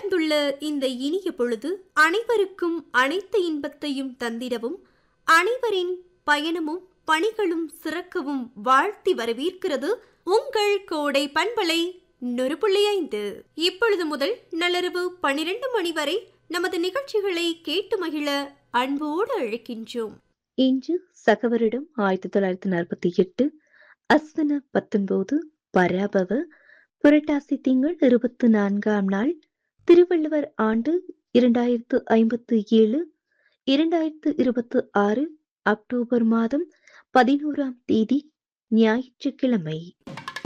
மலர்ந்துள்ள இந்த இனிய பொழுது அனைவருக்கும் அனைத்து இன்பத்தையும் தந்திடவும் அனைவரின் பயணமும் பணிகளும் சிறக்கவும் வாழ்த்தி வரவேற்கிறது உங்கள் கோடை பண்பலை நொறு புள்ளி ஐந்து இப்பொழுது முதல் நள்ளிரவு பனிரெண்டு மணி வரை நமது நிகழ்ச்சிகளை கேட்டு மகிழ அன்போடு அழைக்கின்றோம் இன்று சகவரிடம் ஆயிரத்தி தொள்ளாயிரத்தி நாற்பத்தி எட்டு அஸ்வன பத்தொன்பது பராபவ புரட்டாசி திங்கள் இருபத்தி நான்காம் நாள் திருவள்ளுவர் ஆண்டு இரண்டாயிரத்து ஐம்பத்து ஏழு இரண்டாயிரத்து இருபத்தி ஆறு அக்டோபர் மாதம் பதினோராம் தேதி ஞாயிற்றுக்கிழமை